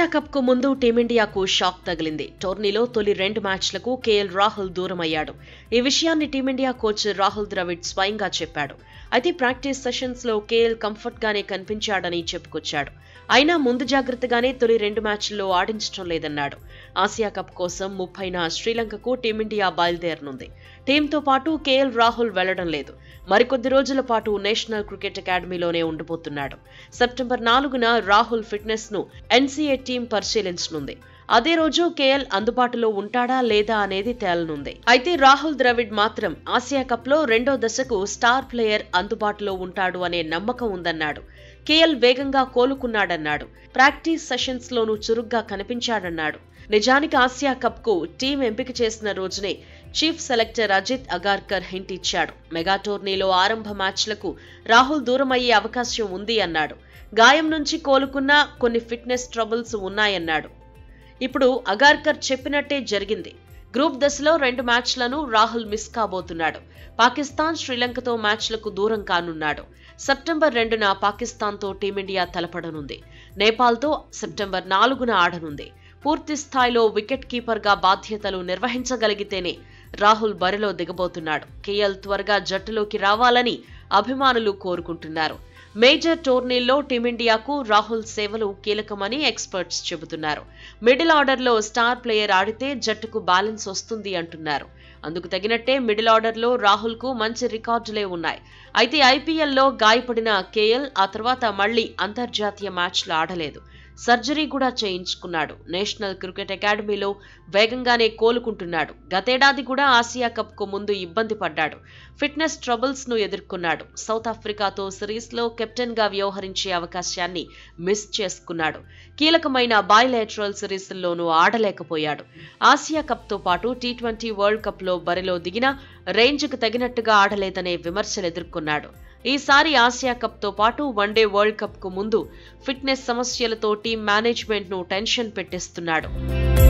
Asia cup కు ముందు టీమిండియాకు షాక్ తగిలింది టోర్నీలో తొలి రెండు మ్యాచ్లకు కేఎల్ రాహుల్ దూరమయ్యాడు ఈ విషయాన్ని టీమిండియా కోచ్ రాహుల్ ద్రవిడ్ స్వయంగా చెప్పాడు అయితే ప్రాక్టీస్ సెషన్స్ లో కేఎల్ కంఫర్ట్ గానే కనిపించాడని చెప్పుకొచ్చాడు అయినా ముందు జాగ్రత్తగానే తొలి రెండు మ్యాచ్ల్లో ఆడించడం లేదన్నాడు ఆసియా కప్ కోసం ముప్పైన శ్రీలంకకు టీమిండియా బయలుదేరనుంది టీంతో పాటు కేఎల్ రాహుల్ వెళ్లడం లేదు మరికొద్ది రోజుల పాటు నేషనల్ క్రికెట్ అకాడమీలోనే ఉండిపోతున్నాడు సెప్టెంబర్ నాలుగున రాహుల్ ఫిట్నెస్ ను ఎన్సీఏ టీం పరిశీలించనుంది అదే రోజు కేఎల్ అందుబాటులో ఉంటాడా లేదా అనేది తేలనుంది అయితే రాహుల్ ద్రవిడ్ మాత్రం ఆసియా కప్ లో రెండో దశకు స్టార్ ప్లేయర్ అందుబాటులో ఉంటాడు అనే నమ్మకం ఉందన్నాడు కేఎల్ వేగంగా కోలుకున్నాడన్నాడు ప్రాక్టీస్ సెషన్స్ లోనూ చురుగ్గా కనిపించాడన్నాడు నిజానికి ఆసియా కప్ కు టీం ఎంపిక చేసిన రోజునే chief selector Ajit Agarkar hint ఇచ్చాడు మెగా టోర్నీలో ఆరంభ మ్యాచ్లకు రాహుల్ దూరమయ్యే అవకాశం ఉంది అన్నాడు గాయం నుంచి కోలుకున్న కొన్ని ఫిట్నెస్ ట్రబుల్స్ ఉన్నాయన్నాడు ఇప్పుడు అగార్కర్ చెప్పినట్టే జరిగింది గ్రూప్ దశలో రెండు మ్యాచ్లను రాహుల్ మిస్ కాబోతున్నాడు పాకిస్తాన్ శ్రీలంకతో మ్యాచ్లకు దూరం కానున్నాడు సెప్టెంబర్ రెండున పాకిస్తాన్తో టీమిండియా తలపడనుంది నేపాల్తో సెప్టెంబర్ నాలుగున ఆడనుంది పూర్తి స్థాయిలో వికెట్ కీపర్గా బాధ్యతలు నిర్వహించగలిగితేనే రాహుల్ బరిలో దిగబోతున్నాడు కేఎల్ త్వరగా జట్టులోకి రావాలని అభిమానులు కోరుకుంటున్నారు మేజర్ టోర్నీల్లో టీమిండియాకు రాహుల్ సేవలు కీలకమని ఎక్స్పర్ట్స్ చెబుతున్నారు మిడిల్ ఆర్డర్లో స్టార్ ప్లేయర్ ఆడితే జట్టుకు బ్యాలెన్స్ వస్తుంది అంటున్నారు అందుకు తగినట్టే మిడిల్ ఆర్డర్లో రాహుల్కు మంచి రికార్డులే ఉన్నాయి అయితే ఐపీఎల్లో గాయపడిన కేఎల్ ఆ తర్వాత మళ్లీ అంతర్జాతీయ మ్యాచ్లు ఆడలేదు సర్జరీ కూడా చేయించుకున్నాడు నేషనల్ క్రికెట్ అకాడమీలో వేగంగానే కోలుకుంటున్నాడు గతేడాది కూడా ఆసియా కప్ కు ముందు ఇబ్బంది పడ్డాడు ఫిట్నెస్ ట్రబుల్స్ ను ఎదుర్కొన్నాడు సౌత్ ఆఫ్రికాతో సిరీస్ లో కెప్టెన్ గా వ్యవహరించే అవకాశాన్ని మిస్ చేసుకున్నాడు కీలకమైన బాయిలేటరల్ సిరీస్ల్లోనూ ఆడలేకపోయాడు ఆసియా కప్ తో పాటు టీ ట్వంటీ వరల్డ్ కప్ లో బరిలో దిగినా రేంజ్కు తగినట్టుగా ఆడలేదనే విమర్శలు ఎదుర్కొన్నాడు ఈసారి ఆసియా కప్ తో పాటు వన్డే వరల్డ్ కప్ కు ముందు ఫిట్నెస్ సమస్యలతో టీం మేనేజ్మెంట్ ను టెన్షన్ పెట్టిస్తున్నాడు